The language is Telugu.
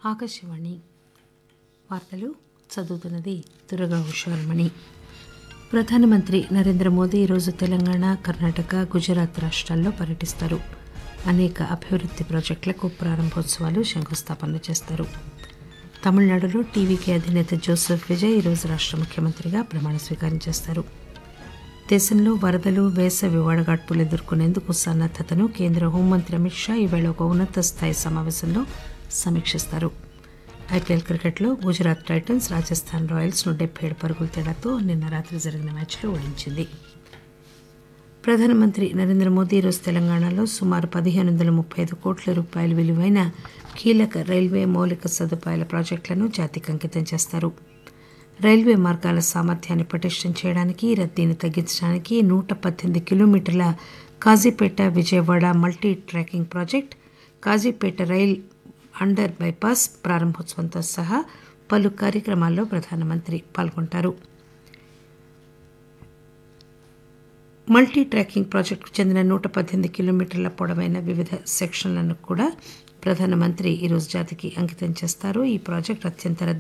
ఆకాశవాణి వార్తలు చదువుతున్నది దురగా హుషారమణి ప్రధానమంత్రి నరేంద్ర మోదీ ఈరోజు తెలంగాణ కర్ణాటక గుజరాత్ రాష్ట్రాల్లో పర్యటిస్తారు అనేక అభివృద్ది ప్రాజెక్టులకు ప్రారంభోత్సవాలు శంకుస్థాపనలు చేస్తారు తమిళనాడులో టీవీకే అధినేత జోసెఫ్ విజయ్ ఈరోజు రాష్ట్ర ముఖ్యమంత్రిగా ప్రమాణ స్వీకారం చేస్తారు దేశంలో వరదలు వేసవి వడగాడ్పులు ఎదుర్కొనేందుకు సన్నద్దతను కేంద్ర హోంమంత్రి అమిత్ షా ఈవేళ ఒక ఉన్నత స్థాయి సమావేశంలో సమీక్షిస్తారు ఐపీఎల్ క్రికెట్లో గుజరాత్ టైటన్స్ రాజస్థాన్ రాయల్స్ ను డెబ్బై ఏడు పరుగుల తేడాతో నిన్న రాత్రి జరిగిన మ్యాచ్లో ఓడించింది ప్రధానమంత్రి నరేంద్ర మోదీ ఈరోజు తెలంగాణలో సుమారు పదిహేను వందల ముప్పై ఐదు కోట్ల రూపాయల విలువైన కీలక రైల్వే మౌలిక సదుపాయాల ప్రాజెక్టులను జాతికి అంకితం చేస్తారు రైల్వే మార్గాల సామర్థ్యాన్ని పటిష్టం చేయడానికి రద్దీని తగ్గించడానికి నూట పద్దెనిమిది కిలోమీటర్ల Kazipet Vijayawada multi tracking project Kazipet rail under bypass ప్రారంభోత్సవంతో సహా పలు కార్యక్రమాల్లో ప్రధానమంత్రి పాల్గొంటారు మల్టీ ట్రాకింగ్ ప్రాజెక్టుకు చెందిన నూట పద్దెనిమిది కిలోమీటర్ల పొడవైన వివిధ సెక్షన్లను కూడా ప్రధానమంత్రి ఈరోజు జాతికి అంకితం చేస్తారు ఈ ప్రాజెక్టు అత్యంత